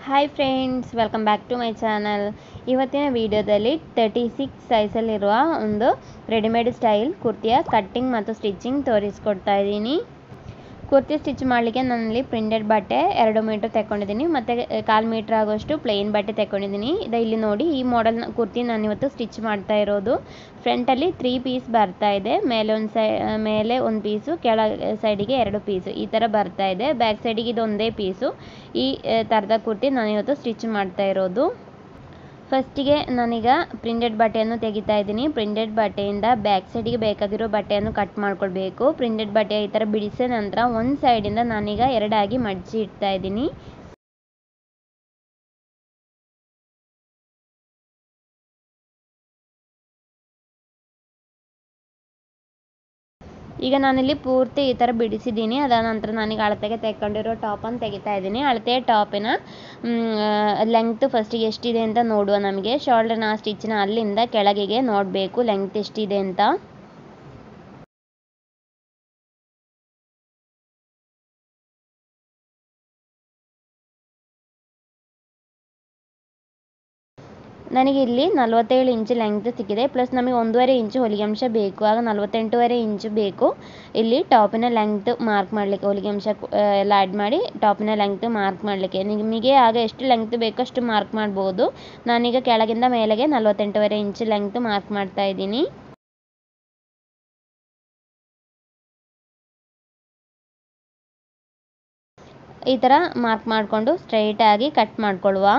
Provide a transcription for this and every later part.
hi friends welcome back to my channel ಇವತ್ತಿನ ವಿಡಿಯೋದಲ್ಲಿ thirty six ಸೈಜಲ್ಲಿರುವ ಒಂದು ರೆಡಿಮೇಡ್ ಸ್ಟೈಲ್ ಕುರ್ತಿಯ ಕಟ್ಟಿಂಗ್ ಮತ್ತು ಸ್ಟಿಚಿಂಗ್ ತೋರಿಸ್ಕೊಡ್ತಾ ಇದ್ದೀನಿ ಕುರ್ತಿ ಸ್ಟಿಚ್ ಮಾಡಲಿಕ್ಕೆ ನಾನಲ್ಲಿ ಪ್ರಿಂಟೆಡ್ ಬಟ್ಟೆ ಎರಡು ಮೀಟ್ರ್ ತೆಕ್ಕೊಂಡಿದ್ದೀನಿ ಮತ್ತು ಕಾಲು ಮೀಟ್ರ್ ಆಗೋಷ್ಟು ಪ್ಲೇನ್ ಬಟ್ಟೆ ತೆಕ್ಕೊಂಡಿದ್ದೀನಿ ಇದು ಇಲ್ಲಿ ನೋಡಿ ಈ ಮಾಡೆಲ್ ಕುರ್ತಿ ನಾನು ಇವತ್ತು ಸ್ಟಿಚ್ ಮಾಡ್ತಾ ಇರೋದು ಫ್ರಂಟಲ್ಲಿ ತ್ರೀ ಪೀಸ್ ಬರ್ತಾ ಇದೆ ಮೇಲೆ ಒಂದು ಸೈ ಮೇಲೆ ಒಂದು ಪೀಸು ಕೆಳ ಸೈಡಿಗೆ ಎರಡು ಪೀಸು ಈ ಥರ ಬರ್ತಾ ಇದೆ ಬ್ಯಾಕ್ ಸೈಡಿಗೆ ಇದು ಒಂದೇ ಪೀಸು ಈ ಥರದ ಕುರ್ತಿ ನಾನು ಇವತ್ತು ಸ್ಟಿಚ್ ಮಾಡ್ತಾ ಇರೋದು ಫಸ್ಟಿಗೆ ನಾನೀಗ ಪ್ರಿಂಟೆಡ್ ಬಟ್ಟೆಯನ್ನು ತೆಗಿತಾ ಇದ್ದೀನಿ ಪ್ರಿಂಟೆಡ್ ಬಟ್ಟೆಯಿಂದ ಬ್ಯಾಕ್ ಸೈಡಿಗೆ ಬೇಕಾಗಿರೋ ಬಟ್ಟೆಯನ್ನು ಕಟ್ ಮಾಡ್ಕೊಳ್ಬೇಕು ಪ್ರಿಂಟೆಡ್ ಬಟ್ಟೆ ಈ ಥರ ಬಿಡಿಸಿದ ನಂತರ ಒಂದು ಸೈಡಿಂದ ನಾನೀಗ ಎರಡಾಗಿ ಮಡಚಿ ಇಡ್ತಾ ಇದ್ದೀನಿ ಈಗ ನಾನಿಲ್ಲಿ ಪೂರ್ತಿ ಈ ಥರ ಬಿಡಿಸಿದ್ದೀನಿ ಅದಾದ ನಂತರ ನಾನೀಗ ಅಳತೆಗೆ ತೆಕ್ಕೊಂಡಿರೋ ಟಾಪನ್ನು ತೆಗಿತಾ ಇದ್ದೀನಿ ಅಳತೆ ಟಾಪಿನ ಲೆಂಗ್ತ್ ಫಸ್ಟಿಗೆ ಎಷ್ಟಿದೆ ಅಂತ ನೋಡುವ ನಮಗೆ ಶೋಲ್ಡರ್ನ ಸ್ಟಿಚ್ನ ಅಲ್ಲಿಂದ ಕೆಳಗಿಗೆ ನೋಡಬೇಕು ಲೆಂಗ್ತ್ ಎಷ್ಟಿದೆ ಅಂತ ನನಗೆ ಇಲ್ಲಿ ನಲವತ್ತೇಳು ಇಂಚು ಲೆಂಗ್ತ್ ಸಿಕ್ಕಿದೆ ಪ್ಲಸ್ ನಮಗೆ ಒಂದೂವರೆ ಇಂಚು ಹೊಲಿಗೆ ಅಂಶ ಬೇಕು ಆಗ ನಲವತ್ತೆಂಟೂವರೆ ಇಂಚು ಬೇಕು ಇಲ್ಲಿ ಟಾಪಿನ ಲೆಂಗ್ತ್ ಮಾರ್ಕ್ ಮಾಡಲಿಕ್ಕೆ ಹೊಲಿಗೆ ಅಂಶ ಎಲ್ಲ ಆ್ಯಡ್ ಮಾಡಿ ಟಾಪಿನ ಲೆಂಗ್ತ್ ಮಾರ್ಕ್ ಮಾಡಲಿಕ್ಕೆ ನಿಮಗೆ ಆಗ ಎಷ್ಟು ಲೆಂಗ್ತ್ ಬೇಕೋ ಅಷ್ಟು ಮಾರ್ಕ್ ಮಾಡ್ಬೋದು ನಾನೀಗ ಕೆಳಗಿಂದ ಮೇಲೆಗೆ ನಲವತ್ತೆಂಟೂವರೆ ಇಂಚು ಲೆಂಗ್ತ್ ಮಾರ್ಕ್ ಮಾಡ್ತಾ ಇದ್ದೀನಿ ಈ ಥರ ಮಾರ್ಕ್ ಮಾಡಿಕೊಂಡು ಸ್ಟ್ರೈಟಾಗಿ ಕಟ್ ಮಾಡ್ಕೊಳ್ಳುವ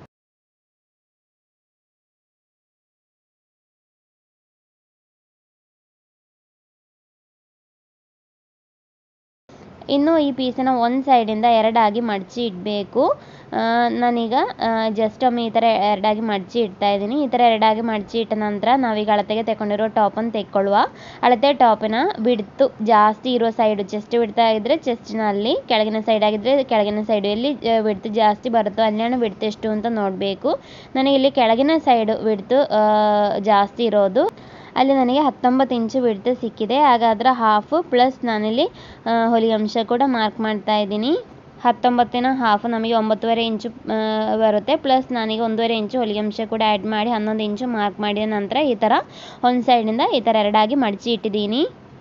ಇನ್ನು ಈ ಪೀಸನ್ನು ಒಂದು ಸೈಡಿಂದ ಎರಡಾಗಿ ಮಡಚಿ ಇಡಬೇಕು ನಾನೀಗ ಜಸ್ಟ್ ಒಮ್ಮೆ ಈ ಥರ ಎರಡಾಗಿ ಮಡಚಿ ಇಡ್ತಾ ಇದ್ದೀನಿ ಈ ಥರ ಎರಡಾಗಿ ಮಡಚಿ ಇಟ್ಟ ನಂತರ ನಾವೀಗ ಅಳತೆಗೆ ತೆಕ್ಕೊಂಡಿರೋ ಟಾಪನ್ನು ತೆಕ್ಕೊಳ್ಳುವ ಅಳತೆ ಟಾಪಿನ ಬಿಡ್ತು ಜಾಸ್ತಿ ಇರೋ ಸೈಡು ಚೆಸ್ಟ್ ಬಿಡ್ತಾ ಇದ್ದರೆ ಚೆಸ್ಟಿನಲ್ಲಿ ಕೆಳಗಿನ ಸೈಡ್ ಆಗಿದ್ದರೆ ಕೆಳಗಿನ ಸೈಡು ಎಲ್ಲಿ ಬಿಡ್ತು ಜಾಸ್ತಿ ಬರುತ್ತೋ ಅಲ್ಲಿನ ಬಿಡ್ತು ಎಷ್ಟು ಅಂತ ನೋಡಬೇಕು ನನಗೆ ಇಲ್ಲಿ ಕೆಳಗಿನ ಸೈಡು ಬಿಡ್ತು ಜಾಸ್ತಿ ಇರೋದು ಅಲ್ಲಿ ನನಗೆ ಹತ್ತೊಂಬತ್ತು ಇಂಚು ಬಿಡ್ತು ಸಿಕ್ಕಿದೆ ಹಾಗಾದ್ರೆ ಹಾಫು ಪ್ಲಸ್ ನಾನಿಲ್ಲಿ ಹೊಲಿಗೆ ಅಂಶ ಕೂಡ ಮಾರ್ಕ್ ಮಾಡ್ತಾ ಇದ್ದೀನಿ ಹತ್ತೊಂಬತ್ತಿನ ಹಾಫ್ ನಮಗೆ ಒಂಬತ್ತುವರೆ ಇಂಚು ಬರುತ್ತೆ ಪ್ಲಸ್ ನನಗೆ ಒಂದೂವರೆ ಇಂಚು ಹೊಲಿಗೆ ಅಂಶ ಕೂಡ ಆ್ಯಡ್ ಮಾಡಿ ಹನ್ನೊಂದು ಇಂಚು ಮಾರ್ಕ್ ಮಾಡಿದ ನಂತರ ಈ ಥರ ಒಂದು ಸೈಡಿಂದ ಈ ಥರ ಎರಡಾಗಿ ಮಡಚಿ ಇಟ್ಟಿದ್ದೀನಿ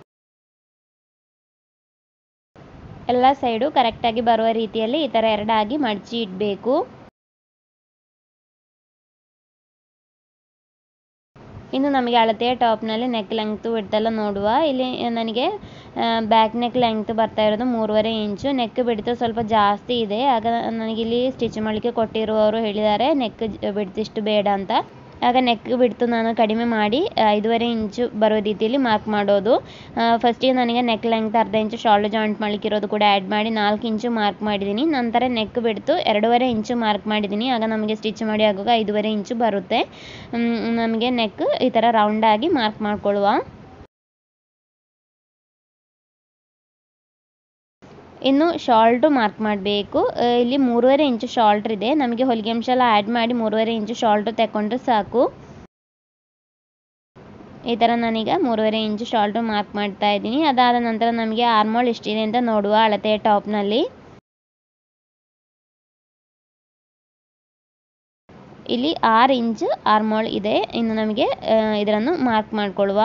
ಎಲ್ಲ ಸೈಡು ಕರೆಕ್ಟಾಗಿ ಬರುವ ರೀತಿಯಲ್ಲಿ ಈ ಥರ ಎರಡಾಗಿ ಮಡಚಿ ಇಡಬೇಕು ಇನ್ನು ನಮಗೆ ಅಳತೆಯ ಟಾಪ್ನಲ್ಲಿ ನೆಕ್ ಲೆಂಗ್ತು ಬಿಡ್ತೆಲ್ಲ ನೋಡುವ ಇಲ್ಲಿ ನನಗೆ ಬ್ಯಾಕ್ ನೆಕ್ ಲೆಂಗ್ತ್ ಬರ್ತಾ ಇರೋದು ಮೂರುವರೆ ಇಂಚು ನೆಕ್ ಬಿಡ್ತು ಸ್ವಲ್ಪ ಜಾಸ್ತಿ ಇದೆ ಆಗ ನನಗಿಲ್ಲಿ ಸ್ಟಿಚ್ ಮಾಡಲಿಕ್ಕೆ ಕೊಟ್ಟಿರುವವರು ಹೇಳಿದ್ದಾರೆ ನೆಕ್ ಬಿಡ್ತಿಷ್ಟು ಬೇಡ ಅಂತ ಆಗ ನೆಕ್ ಬಿಡ್ತು ನಾನು ಕಡಿಮೆ ಮಾಡಿ ಐದೂವರೆ ಇಂಚು ಬರೋ ರೀತಿಯಲ್ಲಿ ಮಾರ್ಕ್ ಮಾಡೋದು ಫಸ್ಟಿಗೆ ನನಗೆ ನೆಕ್ ಲೆಂಗ್ತ್ ಅರ್ಧ ಇಂಚು ಶಾಲ್ಡ್ ಜಾಯಿಂಟ್ ಮಾಡಲಿಕ್ಕಿರೋದು ಕೂಡ ಆ್ಯಡ್ ಮಾಡಿ ನಾಲ್ಕು ಇಂಚು ಮಾರ್ಕ್ ಮಾಡಿದ್ದೀನಿ ನಂತರ ನೆಕ್ ಬಿಡ್ತು ಎರಡೂವರೆ ಇಂಚು ಮಾರ್ಕ್ ಮಾಡಿದ್ದೀನಿ ಆಗ ನಮಗೆ ಸ್ಟಿಚ್ ಮಾಡಿ ಆಗುವಾಗ ಐದೂವರೆ ಇಂಚು ಬರುತ್ತೆ ನಮಗೆ ನೆಕ್ ಈ ಥರ ರೌಂಡಾಗಿ ಮಾರ್ಕ್ ಮಾಡ್ಕೊಳ್ಳುವ ಇನ್ನು ಶಾಲ್ಟು ಮಾರ್ಕ್ ಮಾಡಬೇಕು ಇಲ್ಲಿ ಮೂರುವರೆ ಇಂಚು ಶಾಲ್ಟ್ರ್ ಇದೆ ನಮಗೆ ಹೊಲಿಗೆ ಅಂಶ ಎಲ್ಲ ಆ್ಯಡ್ ಮಾಡಿ ಮೂರುವರೆ ಇಂಚು ಶಾಲ್ಟು ತಗೊಂಡ್ರೆ ಸಾಕು ಈ ಥರ ನಾನೀಗ ಮೂರುವರೆ ಇಂಚು ಶಾಲ್ಟು ಮಾರ್ಕ್ ಮಾಡ್ತಾ ಇದ್ದೀನಿ ಅದಾದ ನಂತರ ನಮಗೆ ಆರ್ಮೋಲ್ ಎಷ್ಟಿದೆ ಅಂತ ನೋಡುವ ಅಳತೆಯ ಟಾಪ್ನಲ್ಲಿ ಇಲ್ಲಿ ಆರು ಇಂಚು ಆರ್ಮೋಲ್ ಇದೆ ಇನ್ನು ನಮಗೆ ಇದನ್ನು ಮಾರ್ಕ್ ಮಾಡಿಕೊಳ್ಳುವ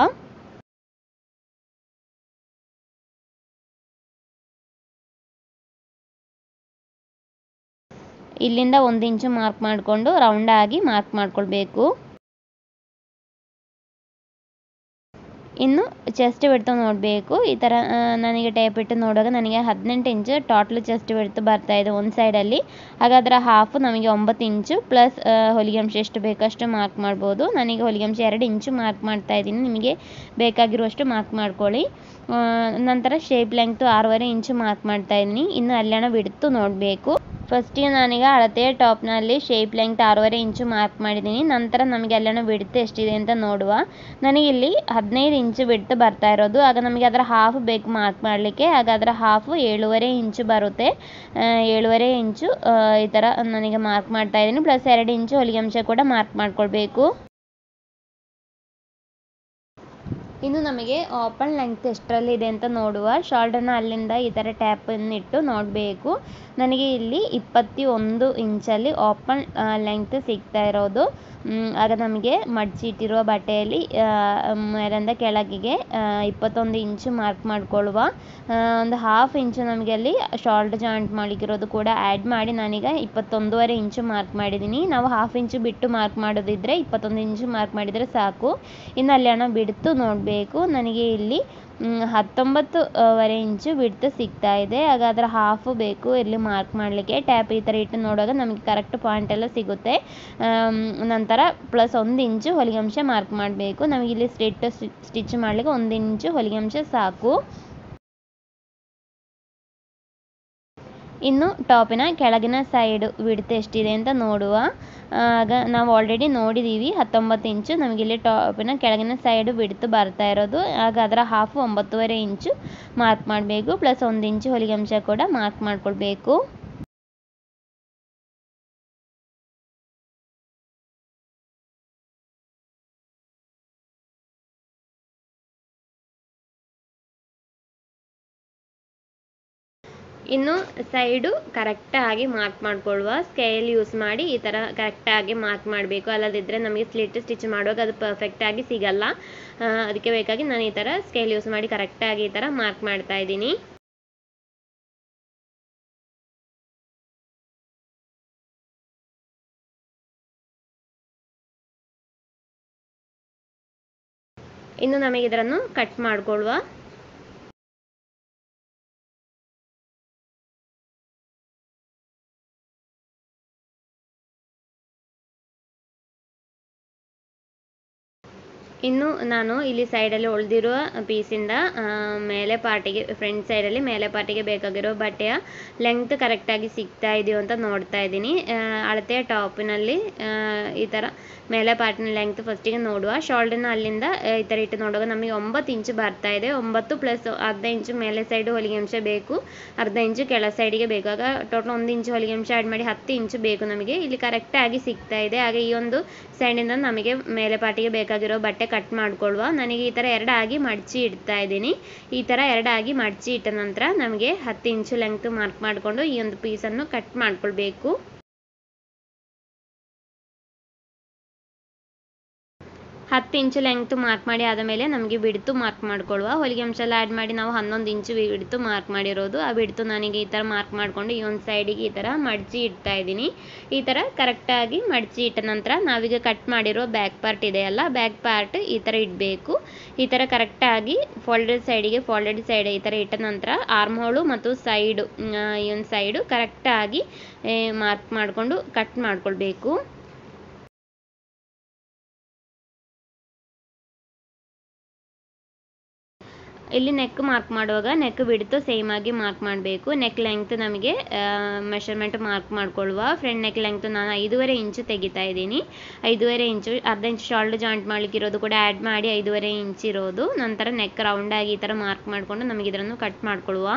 ಇಲ್ಲಿಂದ ಒಂದು ಇಂಚು ಮಾರ್ಕ್ ಮಾಡಿಕೊಂಡು ರೌಂಡಾಗಿ ಮಾರ್ಕ್ ಮಾಡ್ಕೊಳ್ಬೇಕು ಇನ್ನು ಚೆಸ್ಟ್ ಬಿಡ್ತು ನೋಡಬೇಕು ಈ ಥರ ನನಗೆ ಟೇಪ್ ಇಟ್ಟು ನೋಡುವಾಗ ನನಗೆ ಹದಿನೆಂಟು ಇಂಚು ಟೋಟ್ಲ್ ಚೆಸ್ಟ್ ಬಿಡ್ತು ಬರ್ತಾ ಇದೆ ಒಂದು ಸೈಡಲ್ಲಿ ಹಾಗಾದ್ರೆ ಹಾಫು ನಮಗೆ ಒಂಬತ್ತು ಇಂಚು ಪ್ಲಸ್ ಹೊಲಿಗೆ ಅಂಶ ಎಷ್ಟು ಬೇಕಷ್ಟು ಮಾರ್ಕ್ ಮಾಡ್ಬೋದು ನನಗೆ ಹೊಲಿಗೆ ಅಂಶ ಎರಡು ಇಂಚು ಮಾರ್ಕ್ ಮಾಡ್ತಾ ಇದ್ದೀನಿ ನಿಮಗೆ ಬೇಕಾಗಿರುವಷ್ಟು ಮಾರ್ಕ್ ಮಾಡ್ಕೊಳ್ಳಿ ನಂತರ ಶೇಪ್ ಲೆಂಗ್ತು ಆರೂವರೆ ಇಂಚು ಮಾರ್ಕ್ ಮಾಡ್ತಾ ಇದ್ದೀನಿ ಇನ್ನು ಅಲ್ಲಣ ಬಿಡ್ತು ನೋಡಬೇಕು ಫಸ್ಟಿಗೆ ನಾನೀಗ ಅಳತೆಯ ಟಾಪ್ನಲ್ಲಿ ಶೇಪ್ ಲೆಂಗ್ತ್ ಆರೂವರೆ ಇಂಚು ಮಾರ್ಕ್ ಮಾಡಿದ್ದೀನಿ ನಂತರ ನಮಗೆ ಅಲ್ಲಣ ಬಿಡ್ತು ಎಷ್ಟಿದೆ ಅಂತ ನೋಡುವ ನನಗಿಲ್ಲಿ ಹದಿನೈದು ಇಂಚು ಬಿಡ್ತು ಬರ್ತಾ ಇರೋದು ಆಗ ನಮಗೆ ಅದರ ಹಾಫ್ ಬೇಕು ಮಾರ್ಕ್ ಮಾಡಲಿಕ್ಕೆ ಆಗ ಅದರ ಹಾಫು ಏಳುವರೆ ಇಂಚು ಬರುತ್ತೆ ಏಳುವರೆ ಇಂಚು ಈ ಥರ ನನಗೆ ಮಾರ್ಕ್ ಮಾಡ್ತಾ ಇದ್ದೀನಿ ಪ್ಲಸ್ ಎರಡು ಇಂಚು ಹೊಲಿಗೆ ಅಂಶ ಕೂಡ ಮಾರ್ಕ್ ಮಾಡ್ಕೊಳ್ಬೇಕು ಇನ್ನು ನಮಗೆ ಓಪನ್ ಲೆಂಗ್ತ್ ಎಷ್ಟರಲ್ಲಿದೆ ಅಂತ ನೋಡುವ ಶೋಲ್ಡರ್ನ ಅಲ್ಲಿಂದ ಈ ಥರ ಟ್ಯಾಪನ್ನಿಟ್ಟು ನೋಡಬೇಕು ನನಗೆ ಇಲ್ಲಿ ಇಪ್ಪತ್ತಿ ಒಂದು ಇಂಚಲ್ಲಿ ಓಪನ್ ಲೆಂಗ್ತ್ ಸಿಗ್ತಾ ಇರೋದು ಆಗ ನಮಗೆ ಮಡಚಿ ಇಟ್ಟಿರುವ ಬಟ್ಟೆಯಲ್ಲಿ ಮೇಲಿಂದ ಕೆಳಗಿಗೆ ಇಪ್ಪತ್ತೊಂದು ಇಂಚು ಮಾರ್ಕ್ ಮಾಡಿಕೊಳ್ಳುವ ಒಂದು ಹಾಫ್ ಇಂಚು ನಮಗೆ ಅಲ್ಲಿ ಶೋಲ್ಡರ್ ಜಾಯಿಂಟ್ ಮಾಡಲಿಕ್ಕಿರೋದು ಕೂಡ ಆ್ಯಡ್ ಮಾಡಿ ನಾನೀಗ ಇಪ್ಪತ್ತೊಂದೂವರೆ ಇಂಚು ಮಾರ್ಕ್ ಮಾಡಿದ್ದೀನಿ ನಾವು ಹಾಫ್ ಇಂಚು ಬಿಟ್ಟು ಮಾರ್ಕ್ ಮಾಡೋದಿದ್ದರೆ ಇಪ್ಪತ್ತೊಂದು ಇಂಚು ಮಾರ್ಕ್ ಮಾಡಿದರೆ ಸಾಕು ಇನ್ನು ಅಲ್ಲಿ ಹಣ ಬಿಡ್ತು ನೋಡಬೇಕು ನನಗೆ ಇಲ್ಲಿ ಹತ್ತೊಂಬತ್ತು ವರೆ ಇಂಚು ಬಿಡ್ತು ಸಿಗ್ತಾ ಇದೆ ಆಗ ಅದರ ಹಾಫು ಬೇಕು ಇಲ್ಲಿ ಮಾರ್ಕ್ ಮಾಡಲಿಕ್ಕೆ ಟ್ಯಾಪ್ ಈ ಥರ ಇಟ್ಟು ನೋಡುವಾಗ ನಮಗೆ ಕರೆಕ್ಟ್ ಪಾಯಿಂಟ್ ಎಲ್ಲ ಸಿಗುತ್ತೆ ನಂತರ ಪ್ಲಸ್ ಒಂದು ಇಂಚು ಹೊಲಿಗೆ ಅಂಶ ಮಾರ್ಕ್ ಮಾಡಬೇಕು ನಮಗೆ ಇಲ್ಲಿ ಸ್ಟ್ರೇಟ್ ಸ್ಟಿಚ್ ಮಾಡಲಿಕ್ಕೆ ಒಂದು ಇಂಚು ಹೊಲಿಗೆ ಅಂಶ ಸಾಕು ಇನ್ನು ಟಾಪಿನ ಕೆಳಗಿನ ಸೈಡ್ ವಿಡ್ತ್ ಎಷ್ಟಿದೆ ಅಂತ ನೋಡುವ ಆಗ ನಾವು ಆಲ್ರೆಡಿ ನೋಡಿದ್ದೀವಿ ಹತ್ತೊಂಬತ್ತು ಇಂಚು ನಮಗಿಲ್ಲಿ ಟಾಪಿನ ಕೆಳಗಿನ ಸೈಡು ಬಿಡ್ತು ಬರ್ತಾ ಇರೋದು ಆಗ ಅದರ ಹಾಫು ಒಂಬತ್ತುವರೆ ಇಂಚು ಮಾರ್ಕ್ ಮಾಡಬೇಕು ಪ್ಲಸ್ ಒಂದು ಇಂಚು ಹೊಲಿಗೆ ಅಂಶ ಕೂಡ ಮಾರ್ಕ್ ಮಾಡ್ಕೊಳ್ಬೇಕು ಇನ್ನು ಸೈಡು ಕರೆಕ್ಟಾಗಿ ಮಾರ್ಕ್ ಮಾಡಿಕೊಳ್ಳುವ ಸ್ಕೇಲ್ ಯೂಸ್ ಮಾಡಿ ಈ ಥರ ಕರೆಕ್ಟಾಗಿ ಮಾರ್ಕ್ ಮಾಡಬೇಕು ಅಲ್ಲದಿದ್ದರೆ ನಮಗೆ ಸ್ಲಿಟ್ ಸ್ಟಿಚ್ ಮಾಡುವಾಗ ಅದು ಪರ್ಫೆಕ್ಟಾಗಿ ಸಿಗಲ್ಲ ಅದಕ್ಕೆ ಬೇಕಾಗಿ ನಾನು ಈ ಥರ ಸ್ಕೇಲ್ ಯೂಸ್ ಮಾಡಿ ಕರೆಕ್ಟಾಗಿ ಈ ಥರ ಮಾರ್ಕ್ ಮಾಡ್ತಾ ಇದ್ದೀನಿ ಇನ್ನು ನಮಗೆ ಇದನ್ನು ಕಟ್ ಮಾಡಿಕೊಳ್ಳುವ ಇನ್ನು ನಾನು ಇಲ್ಲಿ ಸೈಡಲ್ಲಿ ಉಳಿದಿರುವ ಪೀಸಿಂದ ಮೇಲೆ ಪಾರ್ಟಿಗೆ ಫ್ರಂಟ್ ಸೈಡಲ್ಲಿ ಮೇಲೆ ಪಾರ್ಟಿಗೆ ಬೇಕಾಗಿರೋ ಬಟ್ಟೆಯ ಲೆಂಗ್ತ್ ಕರೆಕ್ಟಾಗಿ ಸಿಗ್ತಾ ಇದೆಯೋ ಅಂತ ನೋಡ್ತಾ ಇದ್ದೀನಿ ಅಳತೆಯ ಟಾಪಿನಲ್ಲಿ ಈ ಥರ ಮೇಲೆ ಪಾರ್ಟಿನ ಲೆಂಗ್ತ್ ಫಸ್ಟಿಗೆ ನೋಡುವ ಶೋಲ್ಡರ್ನ ಅಲ್ಲಿಂದ ಈ ಥರ ಇಟ್ಟು ನೋಡುವಾಗ ನಮಗೆ ಒಂಬತ್ತು ಇಂಚು ಬರ್ತಾ ಇದೆ ಒಂಬತ್ತು ಪ್ಲಸ್ ಅರ್ಧ ಇಂಚು ಮೇಲೆ ಸೈಡು ಹೊಲಿಗೆ ಅಂಶ ಬೇಕು ಅರ್ಧ ಇಂಚು ಕೆಳ ಸೈಡಿಗೆ ಬೇಕು ಆಗ ಟೋಟಲ್ ಒಂದು ಇಂಚು ಹೊಲಿಗೆ ಅಂಶ ಆ್ಯಡ್ ಮಾಡಿ ಹತ್ತು ಇಂಚು ಬೇಕು ನಮಗೆ ಇಲ್ಲಿ ಕರೆಕ್ಟಾಗಿ ಸಿಗ್ತಾ ಇದೆ ಹಾಗೆ ಈ ಒಂದು ಸೈಡಿಂದ ನಮಗೆ ಮೇಲೆ ಪಾರ್ಟಿಗೆ ಬೇಕಾಗಿರೋ ಬಟ್ಟೆ ಕಟ್ ಮಾಡಿಕೊಳ್ಳುವ ನನಗೆ ಈ ಥರ ಎರಡಾಗಿ ಮಡಚಿ ಇಡ್ತಾ ಇದ್ದೀನಿ ಈ ಥರ ಎರಡಾಗಿ ಮಡಚಿ ಇಟ್ಟ ನಂತರ ನಮಗೆ ಹತ್ತು ಇಂಚು ಲೆಂಗ್ತ್ ಮಾರ್ಕ್ ಮಾಡಿಕೊಂಡು ಈ ಒಂದು ಪೀಸನ್ನು ಕಟ್ ಮಾಡ್ಕೊಳ್ಬೇಕು ಹತ್ತು ಇಂಚು ಲೆಂಗ್ತ್ ಮಾರ್ಕ್ ಮಾಡಿ ಆದಮೇಲೆ ನಮಗೆ ಬಿಡ್ತು ಮಾರ್ಕ್ ಮಾಡ್ಕೊಳ್ಳುವ ಹೊಲಿಗೆ ಅಂಶ ಎಲ್ಲ ಆ್ಯಡ್ ಮಾಡಿ ನಾವು ಹನ್ನೊಂದು ಇಂಚು ಬಿಡ್ತು ಮಾರ್ಕ್ ಮಾಡಿರೋದು ಆ ಬಿಡ್ತು ನನಗೆ ಈ ಥರ ಮಾರ್ಕ್ ಮಾಡಿಕೊಂಡು ಈ ಒಂದು ಸೈಡಿಗೆ ಈ ಥರ ಮಡಚಿ ಇಡ್ತಾ ಇದ್ದೀನಿ ಈ ಥರ ಕರೆಕ್ಟಾಗಿ ಮಡಚಿ ಇಟ್ಟ ನಂತರ ನಾವೀಗ ಕಟ್ ಮಾಡಿರೋ ಬ್ಯಾಕ್ ಪಾರ್ಟ್ ಇದೆಯಲ್ಲ ಬ್ಯಾಕ್ ಪಾರ್ಟ್ ಈ ಥರ ಇಡಬೇಕು ಈ ಥರ ಕರೆಕ್ಟಾಗಿ ಫೋಲ್ಡೆಡ್ ಸೈಡಿಗೆ ಫೋಲ್ಡೆಡ್ ಸೈಡ್ ಈ ಥರ ಇಟ್ಟ ನಂತರ ಆರ್ಮ್ ಹೋಳು ಮತ್ತು ಸೈಡು ಈ ಒಂದು ಸೈಡು ಕರೆಕ್ಟಾಗಿ ಮಾರ್ಕ್ ಮಾಡಿಕೊಂಡು ಕಟ್ ಮಾಡ್ಕೊಳ್ಬೇಕು ಇಲ್ಲಿ ನೆಕ್ ಮಾರ್ಕ್ ಮಾಡುವಾಗ ನೆಕ್ ಬಿಡ್ತು ಸೇಮ್ ಆಗಿ ಮಾರ್ಕ್ ಮಾಡಬೇಕು ನೆಕ್ ಲೆಂಗ್ತ್ ನಮಗೆ ಮೆಷರ್ಮೆಂಟ್ ಮಾರ್ಕ್ ಮಾಡ್ಕೊಳ್ಳುವ ಫ್ರಂಟ್ ನೆಕ್ ಲೆಂಗ್ತ್ ನಾನು ಐದೂವರೆ ಇಂಚು ತೆಗಿತಾ ಇದ್ದೀನಿ ಐದೂವರೆ ಇಂಚು ಅರ್ಧ ಇಂಚು ಶೋಲ್ಡರ್ ಜಾಯಿಂಟ್ ಮಾಡಲಿಕ್ಕಿರೋದು ಕೂಡ ಆ್ಯಡ್ ಮಾಡಿ ಐದೂವರೆ ಇಂಚ್ ಇರೋದು ನಂತರ ನೆಕ್ ರೌಂಡಾಗಿ ಈ ಥರ ಮಾರ್ಕ್ ಮಾಡಿಕೊಂಡು ನಮಗೆ ಇದನ್ನು ಕಟ್ ಮಾಡ್ಕೊಳ್ಳುವ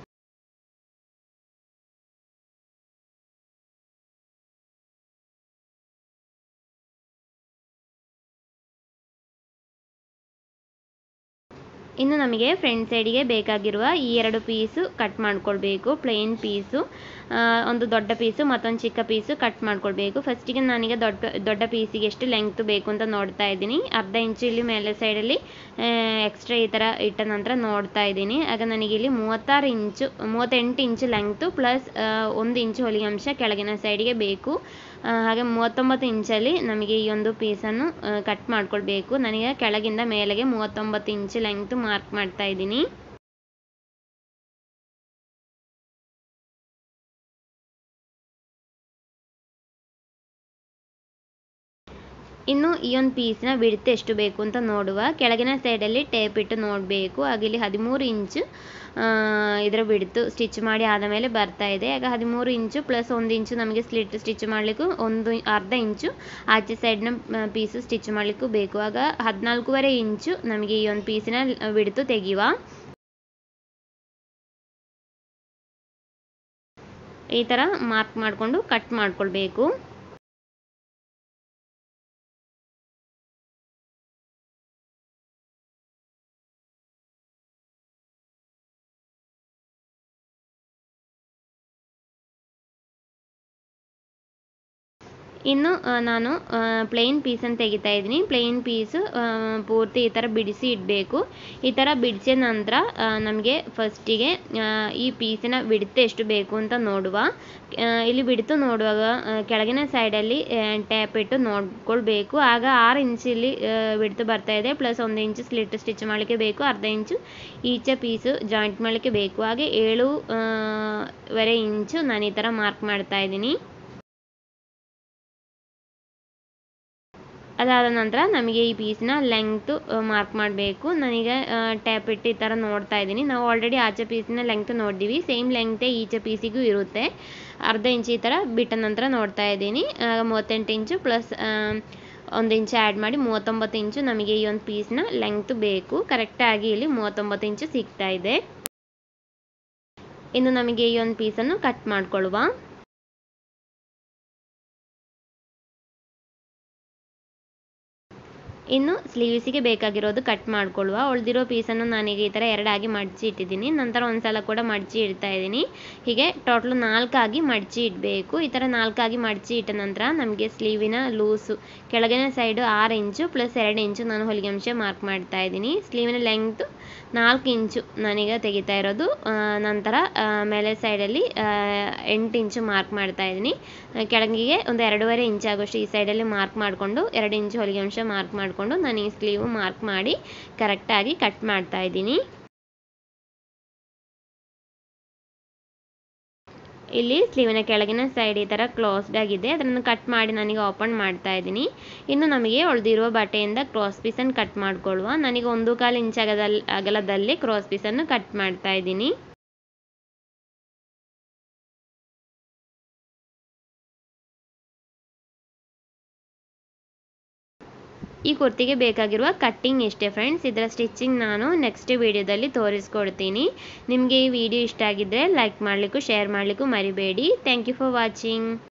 ಇನ್ನು ನಮಗೆ ಫ್ರಂಟ್ ಸೈಡಿಗೆ ಬೇಕಾಗಿರುವ ಈ ಎರಡು ಪೀಸು ಕಟ್ ಮಾಡ್ಕೊಳ್ಬೇಕು ಪ್ಲೇನ್ ಪೀಸು ಒಂದು ದೊಡ್ಡ ಪೀಸು ಮತ್ತೊಂದು ಚಿಕ್ಕ ಪೀಸು ಕಟ್ ಮಾಡ್ಕೊಳ್ಬೇಕು ಫಸ್ಟಿಗೆ ನಾನೀಗ ದೊಡ್ಡ ದೊಡ್ಡ ಪೀಸಿಗೆ ಎಷ್ಟು ಲೆಂಗ್ತ್ ಬೇಕು ಅಂತ ನೋಡ್ತಾ ಇದ್ದೀನಿ ಅರ್ಧ ಇಂಚು ಇಲ್ಲಿ ಮೇಲೆ ಸೈಡಲ್ಲಿ ಎಕ್ಸ್ಟ್ರಾ ಈ ಥರ ಇಟ್ಟ ನಂತರ ನೋಡ್ತಾ ಇದ್ದೀನಿ ಆಗ ನನಗೆ ಇಲ್ಲಿ ಮೂವತ್ತಾರು ಇಂಚು ಮೂವತ್ತೆಂಟು ಇಂಚು ಲೆಂಗ್ತು ಪ್ಲಸ್ ಒಂದು ಇಂಚು ಹೊಲಿಗೆ ಅಂಶ ಕೆಳಗಿನ ಸೈಡಿಗೆ ಬೇಕು ಹಾಗೆ ಮೂವತ್ತೊಂಬತ್ತು ಇಂಚಲ್ಲಿ ನಮಗೆ ಈ ಒಂದು ಪೀಸನ್ನು ಕಟ್ ಮಾಡ್ಕೊಳ್ಬೇಕು ನನಗೆ ಕೆಳಗಿಂದ ಮೇಲೆಗೆ ಮೂವತ್ತೊಂಬತ್ತು ಇಂಚು ಲೆಂಗ್ತ್ ಮಾರ್ಕ್ ಮಾಡ್ತಾ ಇದ್ದೀನಿ ಇನ್ನು ಈ ಒಂದು ಪೀಸ್ನ ಬಿಡ್ತು ಎಷ್ಟು ಬೇಕು ಅಂತ ನೋಡುವ ಕೆಳಗಿನ ಸೈಡಲ್ಲಿ ಟೇಪ್ ಇಟ್ಟು ನೋಡಬೇಕು ಹಾಗೆ ಇಲ್ಲಿ ಹದಿಮೂರು ಇಂಚು ಇದರ ಬಿಡ್ತು ಸ್ಟಿಚ್ ಮಾಡಿ ಆದ ಮೇಲೆ ಬರ್ತಾ ಇದೆ ಆಗ ಹದಿಮೂರು ಇಂಚು ಪ್ಲಸ್ ಒಂದು ಇಂಚು ನಮಗೆ ಸ್ಲಿಟ್ ಸ್ಟಿಚ್ ಮಾಡಲಿಕ್ಕೂ ಒಂದು ಅರ್ಧ ಇಂಚು ಆಚೆ ಸೈಡ್ನ ಪೀಸು ಸ್ಟಿಚ್ ಮಾಡಲಿಕ್ಕೂ ಬೇಕು ಆಗ ಹದಿನಾಲ್ಕೂವರೆ ಇಂಚು ನಮಗೆ ಈ ಒಂದು ಪೀಸಿನ ಬಿಡ್ತು ತೆಗೆಯುವ ಈ ಥರ ಮಾರ್ಕ್ ಮಾಡಿಕೊಂಡು ಕಟ್ ಮಾಡ್ಕೊಳ್ಬೇಕು ಇನ್ನು ಆ, ನಾನು ಪ್ಲೇನ್ ಪೀಸನ್ನು ತೆಗಿತಾ ಇದ್ದೀನಿ ಪ್ಲೇನ್ ಪೀಸು ಪೂರ್ತಿ ಈ ಥರ ಬಿಡಿಸಿ ಇಡಬೇಕು ಈ ಥರ ಬಿಡಿಸಿದ ನಂತರ ನಮಗೆ ಫಸ್ಟಿಗೆ ಈ ಪೀಸಿನ ಬಿಡ್ತು ಎಷ್ಟು ಬೇಕು ಅಂತ ನೋಡುವ ಆ, ಇಲ್ಲಿ ಬಿಡ್ತು ನೋಡುವಾಗ ಆ, ಕೆಳಗಿನ ಸೈಡಲ್ಲಿ ಟ್ಯಾಪ್ ಇಟ್ಟು ನೋಡ್ಕೊಳ್ಬೇಕು ಆಗ ಆರು ಇಂಚಲ್ಲಿ ಬಿಡ್ತು ಬರ್ತಾ ಇದೆ ಪ್ಲಸ್ ಒಂದು ಇಂಚು ಸ್ಲಿಟ್ ಸ್ಟಿಚ್ ಮಾಡಲಿಕ್ಕೆ ಬೇಕು ಅರ್ಧ ಇಂಚು ಈಚೆ ಪೀಸು ಜಾಯಿಂಟ್ ಮಾಡಲಿಕ್ಕೆ ಬೇಕು ಹಾಗೆ ಏಳು ಆ, ವರೆ ಇಂಚು ನಾನು ಈ ಥರ ಮಾರ್ಕ್ ಮಾಡ್ತಾ ಇದ್ದೀನಿ ಅದಾದ ನಂತರ ನಮಗೆ ಈ ಪೀಸ್ನ ಲೆಂಗ್ತು ಮಾರ್ಕ್ ಮಾಡಬೇಕು ನನಗೆ ಟ್ಯಾಪ್ ಇಟ್ಟು ಈ ಥರ ನೋಡ್ತಾ ಇದ್ದೀನಿ ನಾವು ಆಲ್ರೆಡಿ ಆಚೆ ಪೀಸಿನ ಲೆಂಗ್ತ್ ನೋಡಿದ್ದೀವಿ ಸೇಮ್ ಲೆಂಗ್ತೇ ಈಚೆ ಪೀಸಿಗೂ ಇರುತ್ತೆ ಅರ್ಧ ಇಂಚ್ ಈ ಥರ ಬಿಟ್ಟ ನಂತರ ನೋಡ್ತಾ ಇದ್ದೀನಿ ಆ, ಮೂವತ್ತೆಂಟು ಇಂಚು ಪ್ಲಸ್ ಒಂದು ಇಂಚು ಆ್ಯಡ್ ಮಾಡಿ ಮೂವತ್ತೊಂಬತ್ತು ಇಂಚು ನಮಗೆ ಈ ಒಂದು ಪೀಸ್ನ ಲೆಂಗ್ತ್ ಬೇಕು ಕರೆಕ್ಟಾಗಿ ಇಲ್ಲಿ ಮೂವತ್ತೊಂಬತ್ತು ಇಂಚು ಸಿಗ್ತಾ ಇದೆ ಇನ್ನು ನಮಗೆ ಈ ಒಂದು ಪೀಸನ್ನು ಕಟ್ ಮಾಡ್ಕೊಳ್ಳುವ ಇನ್ನು ಸ್ಲೀವ್ಸಿಗೆ ಬೇಕಾಗಿರೋದು ಕಟ್ ಮಾಡ್ಕೊಳ್ಳುವ ಉಳಿದಿರೋ ಪೀಸನ್ನು ನಾನೀಗ ಈ ಥರ ಎರಡಾಗಿ ಮಡಚಿ ಇಟ್ಟಿದ್ದೀನಿ ನಂತರ ಒಂದು ಸಲ ಕೂಡ ಮಡಚಿ ಇಡ್ತಾ ಇದ್ದೀನಿ ಹೀಗೆ ಟೋಟಲ್ ನಾಲ್ಕಾಗಿ ಮಡಚಿ ಇಡಬೇಕು ಈ ಥರ ನಾಲ್ಕಾಗಿ ಮಡಚಿ ಇಟ್ಟ ನಂತರ ನಮಗೆ ಸ್ಲೀವಿನ ಲೂಸು ಕೆಳಗಿನ ಸೈಡು ಆರು ಇಂಚು ಪ್ಲಸ್ ಎರಡು ಇಂಚು ನಾನು ಹೊಲಿಗೆ ಅಂಶ ಮಾರ್ಕ್ ಮಾಡ್ತಾ ಇದ್ದೀನಿ ಸ್ಲೀವಿನ ಲೆಂಗ್ತು ನಾಲ್ಕು ಇಂಚು ನಾನೀಗ ತೆಗಿತಾ ಇರೋದು ಆ, ನಂತರ ಆ, ಮೇಲೆ ಸೈಡಲ್ಲಿ ಎಂಟು ಇಂಚು ಮಾರ್ಕ್ ಮಾಡ್ತಾ ಇದ್ದೀನಿ ಆ, ಕೆಳಗಿಗೆ ಒಂದು ಎರಡೂವರೆ ಇಂಚ್ ಆಗೋಷ್ಟು ಈ ಸೈಡಲ್ಲಿ ಮಾರ್ಕ್ ಮಾಡಿಕೊಂಡು ಎರಡು ಇಂಚು ಹೊಲಿಗೆ ಅಂಶ ಮಾರ್ಕ್ ಮಾಡಿಕೊಂಡು ನಾನು ಈ ಸ್ಲೀವ್ ಮಾರ್ಕ್ ಮಾಡಿ ಕರೆಕ್ಟಾಗಿ ಕಟ್ ಮಾಡ್ತಾ ಇದ್ದೀನಿ ಇಲ್ಲಿ ಸ್ಲೀವಿನ ಕೆಳಗಿನ ಸೈಡ್ ಈ ಥರ ಕ್ಲೋಸ್ಡ್ ಆಗಿದೆ ಅದನ್ನು ಕಟ್ ಮಾಡಿ ನನಗೆ ಓಪನ್ ಮಾಡ್ತಾ ಇದ್ದೀನಿ ಇನ್ನು ನಮಗೆ ಉಳಿದಿರುವ ಬಟ್ಟೆಯಿಂದ ಕ್ರಾಸ್ ಪೀಸನ್ನು ಕಟ್ ಮಾಡ್ಕೊಳ್ಳುವ ನನಗೆ ಒಂದು ಕಾಲು ಇಂಚ್ ಅಗದಲ್ಲಿ ಅಗಲದಲ್ಲಿ ಕ್ರಾಸ್ ಪೀಸನ್ನು ಕಟ್ ಮಾಡ್ತಾ ಇದ್ದೀನಿ ಈ ಕುರ್ತಿಗೆ ಬೇಕಾಗಿರುವ ಕಟ್ಟಿಂಗ್ ಇಷ್ಟೇ ಫ್ರೆಂಡ್ಸ್ ಇದರ ಸ್ಟಿಚಿಂಗ್ ನಾನು ನೆಕ್ಸ್ಟ್ ವಿಡಿಯೋದಲ್ಲಿ ತೋರಿಸ್ಕೊಡ್ತೀನಿ ನಿಮಗೆ ಈ ವಿಡಿಯೋ ಇಷ್ಟ ಆಗಿದ್ದರೆ ಲೈಕ್ ಮಾಡಲಿಕ್ಕೂ ಶೇರ್ ಮಾಡಲಿಕ್ಕೂ ಮರಿಬೇಡಿ ಥ್ಯಾಂಕ್ ಯು ಫಾರ್ ವಾಚಿಂಗ್